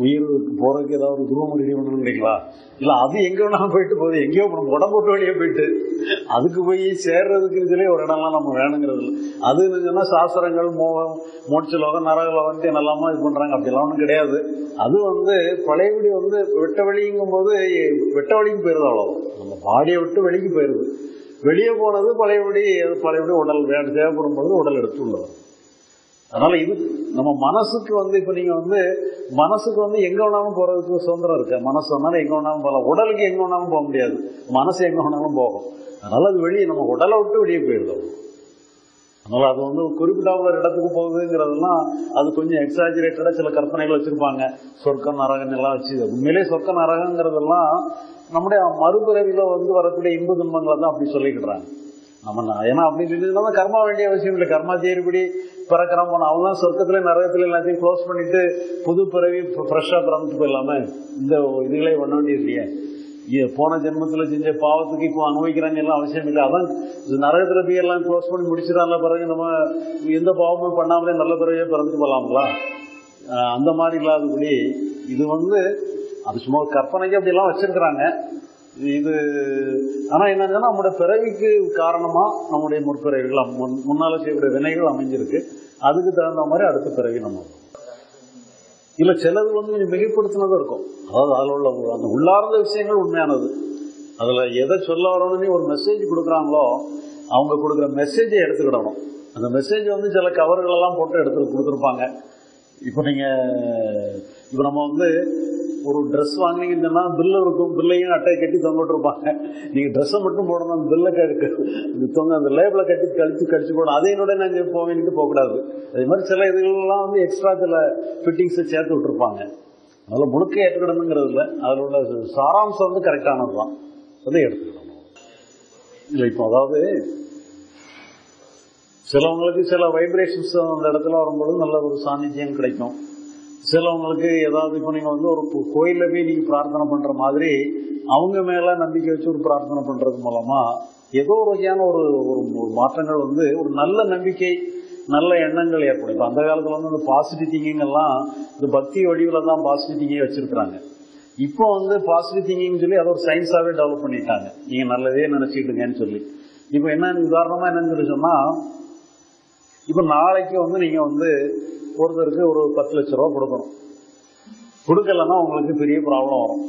உயிருக்கு போறதுக்கு ஏதாவது ஒரு குருவம் ரெடி பண்ணணுங்கிறீங்களா இல்ல அது எங்க வேணாலும் போயிட்டு போகுது எங்கேயோ நம்ம உடம்பு விட்டு வெளியே போயிட்டு அதுக்கு போய் சேர்றதுக்கு இதுலயே ஒரு இடம்லாம் நம்ம வேணுங்கிறது இல்லை அது சொன்னா சாஸ்திரங்கள் மோகம் மோட்ச லோகம் நரக லோகம்ட்டு என்னெல்லாமோ இது பண்றாங்க அப்படிலாம் ஒன்றும் கிடையாது அது வந்து பழையபடி வந்து வெட்ட வெளிங்கும் போது வெட்ட வெளிக்கு போயிருது அவ்வளவு நம்ம பாடியை விட்டு வெளிக்கு போயிருது வெளியே போனது பழையபடி பழையபடி உடல் வேண்டு தேவைப்படும் போது உடல் எடுத்து உள்ள வரும் அதனால இது நம்ம மனசுக்கு வந்து இப்ப நீங்க வந்து மனசுக்கு வந்து எங்க வேணாலும் போறதுக்கு சுதந்திரம் இருக்கு மனசு வந்தாலும் எங்க வேணாலும் போகலாம் உடலுக்கு எங்க வேணாலும் போக முடியாது மனசு எங்க வேணாலும் போகும் அதனால அது வெளியே நம்ம உடலை விட்டு வெளியே போயிடுது அதனால அது வந்து குறிப்பிட்ட ஒரு இடத்துக்கு போகுதுங்கிறதெல்லாம் அது கொஞ்சம் எக்ஸாஜுரேட்டடா சில கற்பனைகள் வச்சிருப்பாங்க சொர்க்கம் நரகம் எல்லாம் வச்சு உண்மையிலே சொர்க்க நரகங்கிறதெல்லாம் நம்முடைய மறுபிறவில வந்து வரக்கூடிய இன்ப துன்பங்களை தான் அப்படி சொல்லிக்கிடுறாங்க நம்ம ந- ஏன்னா அப்படி சொல்லிட்டு கர்மா வேண்டிய அவசியம் இல்லை கர்மா தேர்படி பிறக்கிறோம் போனோம் அவங்க தான் சொர்க்கத்துல நரகத்துல எல்லாத்தையும் க்ளோஸ் பண்ணிட்டு புது பிறவி ஃப்ரெஷ்ஷா பிறந்துட்டு போயிடலாமே இந்த இதுகளே பண்ண வேண்டியது இல்லையே இ- போன ஜென்மத்துல செஞ்ச பாவத்துக்கு இப்போ அனுபவிக்கிறாங்க எல்லாம் அவசியம் இல்லை அதான் இது நரகத்துல போய் எல்லாம் க்ளோஸ் பண்ணி முடிச்சிடறாங்க பிறகு நம்ம எந்த பாவமும் பண்ணாமலே நல்ல பிறவியே பிறந்துட்டு போகலாங்களா ஆஹ் அந்த மாதிரி இல்லாதபடி இது வந்து அது சும்மா ஒரு கற்பனைக்கு அப்படியெல்லாம் வச்சிருக்கிறாங்க இது ஆனா என்னன்னா நம்முடைய பிறவிக்கு காரணமா நம்முடைய முற்பிறவிகள் முன் முன்னால செய்யக்கூடிய வினைகள் அமைஞ்சிருக்கு அதுக்கு தகுந்த மாதிரி அடுத்த பிறவி நம்ம வரும். இல்ல சிலது வந்து கொஞ்சம் மிகைப்படுத்தினதும் இருக்கும் அதாவது அதில் உள்ள அந்த உள்ளார்ந்த விஷயங்கள் உண்மையானது அதுல எதை சொல்ல வரணும்னு ஒரு மெசேஜ் கொடுக்குறாங்களோ அவங்க கொடுக்குற மெசேஜை எடுத்துக்கிடணும் அந்த மெசேஜ் வந்து சில கவர்கள் எல்லாம் போட்டு எடுத்து கொடுத்துருப்பாங்க இப்போ நீங்க இப்போ நம்ம வந்து ஒரு ட்ரெஸ் வாங்கினீங்கன்னு சொன்னா பில்லு இருக்கும் பில்லையும் அட்டை கட்டி தொங்கிட்டு இருப்பாங்க நீங்க ட்ரெஸ்ஸை மட்டும் போடணும் அந்த பில்லை கட்டி தொங்க அந்த லேபிளை கட்டி கழிச்சு கழிச்சு போடணும் அதையினோட நாங்கள் போவேன்ட்டு போகக்கூடாது அதே மாதிரி சில இதுகள்லாம் வந்து எக்ஸ்ட்ரா சில ஃபிட்டிங்ஸை சேர்த்து விட்டுருப்பாங்க அதனால முழுக்க ஏற்றுக்கிடணுங்கிறது இல்லை அதில் உள்ள சாராம்சம் வந்து கரெக்டானது தான் அதை எடுத்துக்கணும் இல்லை இப்போ அதாவது சிலவங்களுக்கு சில வைப்ரேஷன்ஸ் அந்த இடத்துல வரும்போது நல்ல ஒரு சாநித்தியம் கிடைக்கும் சிலவங்களுக்கு ஏதாவது இப்போ நீங்கள் வந்து ஒரு கோ- கோயில்ல போய் நீங்கள் பிரார்த்தனை பண்ணுற மாதிரி அவங்க மேலே நம்பிக்கை வச்சு ஒரு பிரார்த்தனை பண்ணுறது மூலமாக ஏதோ ஒரு வகையான ஒரு ஒரு ஒரு மாற்றங்கள் வந்து ஒரு நல்ல நம்பிக்கை நல்ல எண்ணங்கள் ஏற்படும் இப்போ அந்த காலத்தில் வந்து இந்த பாசிட்டிவ் திங்கிங் எல்லாம் இந்த பக்தி வடிவில் தான் பாசிட்டிவ் திங்கிங் வச்சிருக்கிறாங்க இப்போ வந்து பாசிட்டிவ் திங்கிங் சொல்லி அதை ஒரு சயின்ஸாகவே டெவலப் பண்ணிட்டாங்க நீங்கள் நல்லதே நினச்சிக்கிட்டுங்கன்னு சொல்லி இப்போ என்ன உதாரணமாக என்னன்னு சொல்லி சொன்னால் இப்போ நாளைக்கு வந்து நீங்கள் வந்து ஒருத்தருக்கு ஒரு பத்து லட்ச ரூபா கொடுக்கணும் கொடுக்கலன்னா உங்களுக்கு பெரிய ப்ராப்ளம் வரும்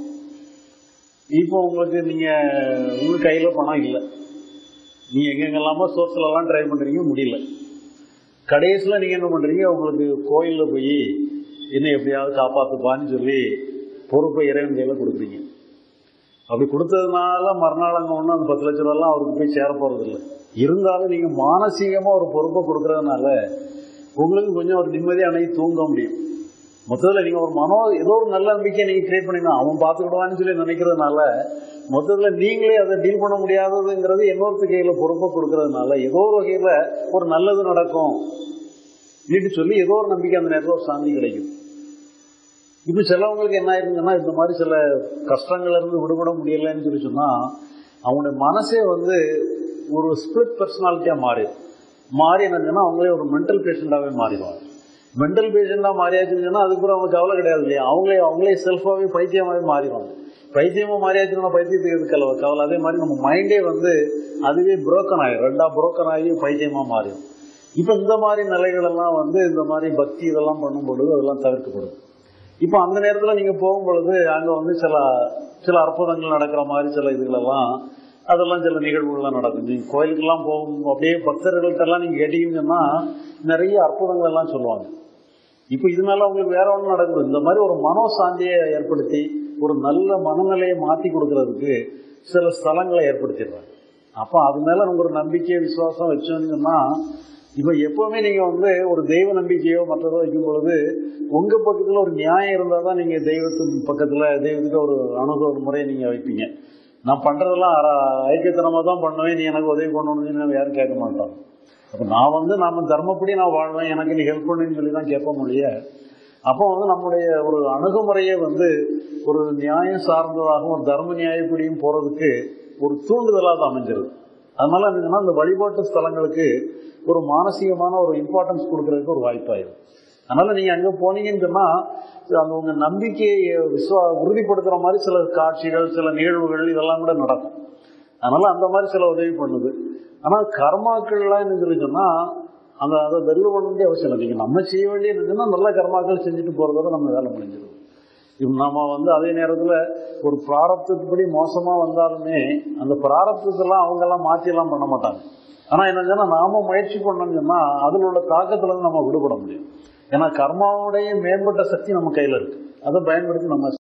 இப்போ உங்களுக்கு நீங்கள் உங்கள் கையில் பணம் இல்லை நீங்கள் எங்கெங்கெல்லாமோ சோர்ஸ்லலாம் ட்ரை பண்ணுறீங்க முடியல கடைசியில் நீங்கள் என்ன பண்ணுறீங்க உங்களுக்கு கோயிலில் போய் என்ன எப்படியாவது காப்பாற்றுப்பான்னு சொல்லி பொறுப்பை இறைவன் கையில் கொடுக்குறீங்க அப்படி கொடுத்ததுனால மறுநாள் அங்கே ஒன்றும் அந்த பத்து லட்ச ரூபாலாம் அவருக்கு போய் சேர போகிறது இல்லை இருந்தாலும் நீங்கள் மானசீகமாக ஒரு பொறுப்பை கொடுக்கறதுனால உங்களுக்கு கொஞ்சம் ஒரு நிம்மதியாக அன்னைக்கு தூங்க முடியும் மொத்தத்தில் நீங்கள் ஒரு மனோ ஏதோ ஒரு நல்ல நம்பிக்கையை நீங்கள் கிரியேட் பண்ணிக்கலாம் அவன் பார்த்துக்கிடுவான்னு சொல்லி நினைக்கிறதுனால மொத்தத்தில் நீங்களே அதை டீல் பண்ண முடியாததுங்கிறது இன்னொருத்த கையில் பொறுப்பை கொடுக்கறதுனால ஏதோ ஒரு வகையில் ஒரு நல்லது நடக்கும் நீட்டு சொல்லி ஏதோ ஒரு நம்பிக்கை அந்த நேரத்தில் ஒரு சாந்தி கிடைக்கும் இப்போ சிலவங்களுக்கு என்ன ஆயிருந்துன்னா இந்த மாதிரி சில கஷ்டங்கள்ல இருந்து விடுபட முடியலைன்னு சொல்லி சொன்னா அவங்களுடைய மனசே வந்து ஒரு ஸ்பிளிட் பர்சனாலிட்டியா மாறிடும் மாறி என்னன்னா அவங்களே ஒரு மென்டல் பேஷண்டாவே மாறிடுவாங்க மென்டல் பேஷண்டா மாறியாச்சுன்னு சொன்னா அதுக்கப்புறம் அவங்க கவலை கிடையாது இல்லையா அவங்களே அவங்களே செல்ஃபாவே பைத்தியமாவே மாறிடுவாங்க பைத்தியமா மாறியாச்சுன்னா பைத்தியத்துக்கு எது கவலை கவலை அதே மாதிரி நம்ம மைண்டே வந்து அதுவே புரோக்கன் ஆயிடும் ரெண்டா புரோக்கன் ஆகி பைத்தியமா மாறிடும் இப்போ இந்த மாதிரி நிலைகள் எல்லாம் வந்து இந்த மாதிரி பக்தி இதெல்லாம் பண்ணும் பொழுது அதெல்லாம் தவிர்க்கப்படும் இப்போ அந்த நேரத்தில் நீங்கள் போகும் பொழுது அங்கே வந்து சில சில அற்புதங்கள் நடக்கிற மாதிரி சில இதுகளெல்லாம் அதெல்லாம் சில நிகழ்வுகள்லாம் நடக்கும் நீங்கள் கோயிலுக்கெல்லாம் போகும் அப்படியே பக்தர்கள்ட்டெல்லாம் நீங்கள் கேட்டீங்கன்னா நிறைய அற்புதங்கள் எல்லாம் சொல்லுவாங்க இப்போ இதனால உங்களுக்கு வேற ஒன்றும் நடக்குது இந்த மாதிரி ஒரு மனோசாந்தியை ஏற்படுத்தி ஒரு நல்ல மனநிலையை மாற்றி கொடுக்கறதுக்கு சில ஸ்தலங்களை ஏற்படுத்திடுறாங்க அப்போ அது மேல உங்களுக்கு ஒரு நம்பிக்கை விசுவாசம் வச்சோன்னா இப்போ எப்பவுமே நீங்க வந்து ஒரு தெய்வ நம்பிக்கையோ மற்றதோ வைக்கும் பொழுது உங்க பக்கத்துல ஒரு நியாயம் இருந்தால் தான் நீங்க தெய்வத்து பக்கத்துல தெய்வத்துக்கு ஒரு அணுக ஒரு முறையை நீங்க வைப்பீங்க நான் பண்றதெல்லாம் ஐக்கியத்தனமா தான் பண்ணுவேன் நீ எனக்கு உதவி பண்ணணும்னு யாரும் கேட்க மாட்டோம் அப்போ நான் வந்து நாம தர்மப்படி நான் வாழ்வேன் எனக்கு நீ ஹெல்ப் பண்ணுன்னு சொல்லி தான் கேட்ப முடிய அப்போ வந்து நம்முடைய ஒரு அணுகுமுறையை வந்து ஒரு நியாயம் சார்ந்ததாகவும் ஒரு தர்ம நியாயப்படியும் போறதுக்கு ஒரு தூண்டுதலாக தான் அமைஞ்சிருது அதனால என்னன்னா இந்த வழிபாட்டு ஸ்தலங்களுக்கு ஒரு மானசீகமான ஒரு இம்பார்ட்டன்ஸ் கொடுக்கறதுக்கு ஒரு வாய்ப்பாயிடும் அதனால நீங்க அங்க போனீங்கன்னு சொன்னா அந்த உங்க நம்பிக்கையை விசுவா உறுதிப்படுத்துற மாதிரி சில காட்சிகள் சில நிகழ்வுகள் இதெல்லாம் கூட நடக்கும் அதனால அந்த மாதிரி சில உதவி பண்ணுது ஆனா கர்மாக்கள்லாம் என்ன சொல்லி சொன்னா அந்த அதை வெல்ல பண்ண வேண்டிய அவசியம் இல்லை நீங்க நம்ம செய்ய வேண்டியது என்னன்னா நல்ல கர்மாக்கள் செஞ்சுட்டு போறதோட நம்ம வேலை முடிஞ்சிடும் இப்ப நம்ம வந்து அதே நேரத்துல ஒரு பிராரப்தத்துப்படி மோசமா வந்தாலுமே அந்த பிராரப்தத்தெல்லாம் அவங்க எல்லாம் மாத்தி எல்லாம் பண்ண மாட்டாங்க ஆனா என்னன்னா நாம முயற்சி பண்ணோம்னு சொன்னா அதுல உள்ள தாக்கத்துல இருந்து நம்ம விடுபட முடியும் ஏன்னா கர்மாவுடைய மேம்பட்ட சக்தி நம்ம கையில இருக்கு அதை பயன்படுத்தி நம்ம